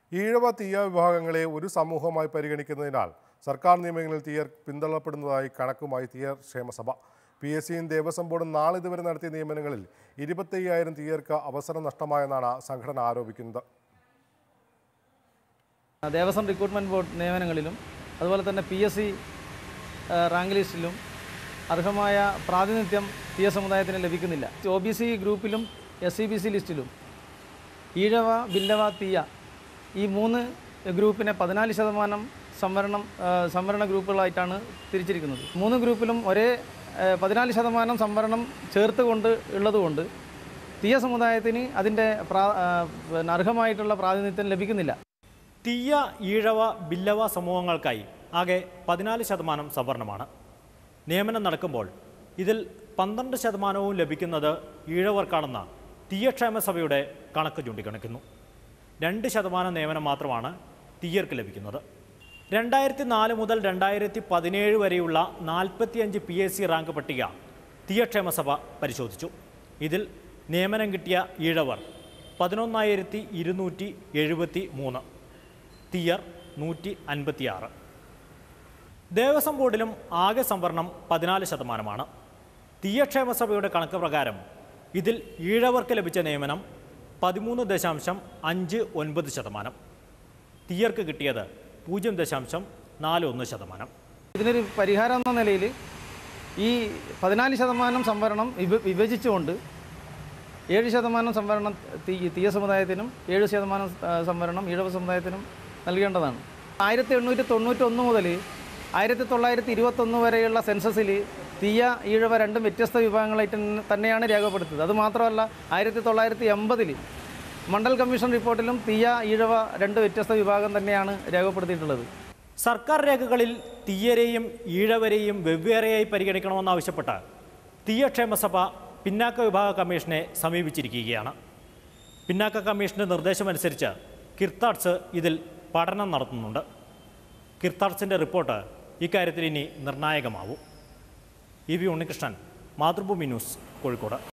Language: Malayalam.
ഈഴവ തീയ വിഭാഗങ്ങളെ ഒരു സമൂഹമായി പരിഗണിക്കുന്നതിനാൽ സർക്കാർ നിയമങ്ങളിൽ തീയർ പിന്തള്ളപ്പെടുന്നതായി കണക്കുമായി തീയർ ക്ഷേമസഭ പി എസ് സിയും ദേവസ്വം ബോർഡും നാളിതുവരെ നടത്തിയ നിയമനങ്ങളിൽ ഇരുപത്തയ്യായിരം തീയർക്ക് അവസരം നഷ്ടമായെന്നാണ് സംഘടന ആരോപിക്കുന്നത് ദേവസ്വം റിക്രൂട്ട്മെൻറ്റ് ബോർഡ് നിയമനങ്ങളിലും അതുപോലെ തന്നെ പി എസ് സി റാങ്ക് ലിസ്റ്റിലും അർഹമായ പ്രാതിനിധ്യം തീയ സമുദായത്തിന് ലഭിക്കുന്നില്ല ഒ ബി സി ഗ്രൂപ്പിലും എസ് സി ബി സി ലിസ്റ്റിലും ഈഴവ ബില്ലവ തീയ ഈ മൂന്ന് ഗ്രൂപ്പിനെ പതിനാല് ശതമാനം സംവരണം ആ, സംവരണ ഗ്രൂപ്പുകളായിട്ടാണ് തിരിച്ചിരിക്കുന്നത് മൂന്ന് ഗ്രൂപ്പിലും ഒരേ ആ, പതിനാല് ശതമാനം സംവരണം ചേർത്തുകൊണ്ട് ഉള്ളതുകൊണ്ട് തീയ സമുദായത്തിന് അതിൻ്റെ പ്രാ ആ, പിന്നെ അർഹമായിട്ടുള്ള പ്രാതിനിധ്യം ലഭിക്കുന്നില്ല തീയ ഈഴവ ബില്ലവ സമൂഹങ്ങൾക്കായി ആകെ പതിനാല് ശതമാനം സംവരണമാണ് നിയമനം നടക്കുമ്പോൾ ഇതിൽ പന്ത്രണ്ട് ശതമാനവും ലഭിക്കുന്നത് ഈഴവർക്കാണെന്ന തീയക്ഷേമ സഭയുടെ കണക്ക് ചൂണ്ടിക്കാണിക്കുന്നു രണ്ട് ശതമാനം നിയമനം മാത്രമാണ് തീയർക്ക് ലഭിക്കുന്നത് രണ്ടായിരത്തി നാല് മുതൽ രണ്ടായിരത്തി പതിനേഴ് വരെയുള്ള നാൽപ്പത്തിയഞ്ച് പി എസ് സി റാങ്ക് പട്ടിക തീയക്ഷേമ സഭ പരിശോധിച്ചു ഇതിൽ നിയമനം കിട്ടിയ ഈഴവർ പതിനൊന്നായിരത്തി ഇരുന്നൂറ്റി എഴുപത്തി മൂന്ന് തീയർ നൂറ്റി അൻപത്തിയാറ് ദേവസ്വം ബോർഡിലും ആകെ സംവരണം പതിനാല് ശതമാനമാണ് തീയക്ഷേമ സഭയുടെ കണക്ക് പ്രകാരം ഇതിൽ ഈഴവർക്ക് ലഭിച്ച നിയമനം പതിമൂന്ന് ദശാംശം അഞ്ച് ഒൻപത് ശതമാനം തീയർക്ക് കിട്ടിയത് പൂജ്യം ദശാംശം നാല് ഒന്ന് ശതമാനം ഇതിനൊരു പരിഹാരം എന്ന നിലയിൽ ഈ പതിനാല് ശതമാനം സംവരണം വിഭ വിഭജിച്ചുകൊണ്ട് ഏഴ് ശതമാനം സംവരണം തീ തീയ സമുദായത്തിനും ഏഴ് ശതമാനം ആ, സംവരണം ഈഴവ സമുദായത്തിനും നൽകേണ്ടതാണ് ആയിരത്തി എണ്ണൂറ്റി തൊണ്ണൂറ്റൊന്ന് മുതൽ ആയിരത്തി തൊള്ളായിരത്തി ഇരുപത്തൊന്ന് വരെയുള്ള സെൻസസിൽ തീയ ഈഴവ രണ്ടും വ്യത്യസ്ത വിഭാഗങ്ങളായിട്ട് തന്നെ- തന്നെയാണ് രേഖപ്പെടുത്തിയത് അതുമാത്രമല്ല ആയിരത്തി തൊള്ളായിരത്തി എൺപതിൽ മണ്ഡൽ കമ്മീഷൻ റിപ്പോർട്ടിലും തീയ ഈഴവ രണ്ട് വ്യത്യസ്ത വിഭാഗം തന്നെയാണ് രേഖപ്പെടുത്തിയിട്ടുള്ളത് സർക്കാർ രേഖകളിൽ തീയരെയും ഈഴവരെയും വെവ്വേറെയായി പരിഗണിക്കണമെന്നാവശ്യപ്പെട്ട് തീയക്ഷേമ സഭ പിന്നാക്ക വിഭാഗ കമ്മീഷനെ സമീപിച്ചിരിക്കുകയാണ് പിന്നാക്ക കമ്മീഷന്റെ നിർദ്ദേശമനുസരിച്ച് കിർത്താഡ്സ് ഇതിൽ പഠനം നടത്തുന്നുണ്ട് കിർത്താഡ്സിൻ്റെ റിപ്പോർട്ട് ഇക്കാര്യത്തിൽ ഇനി നിർണായകമാവും E V Unnikrishnan Mathrubhumi news Kozhikode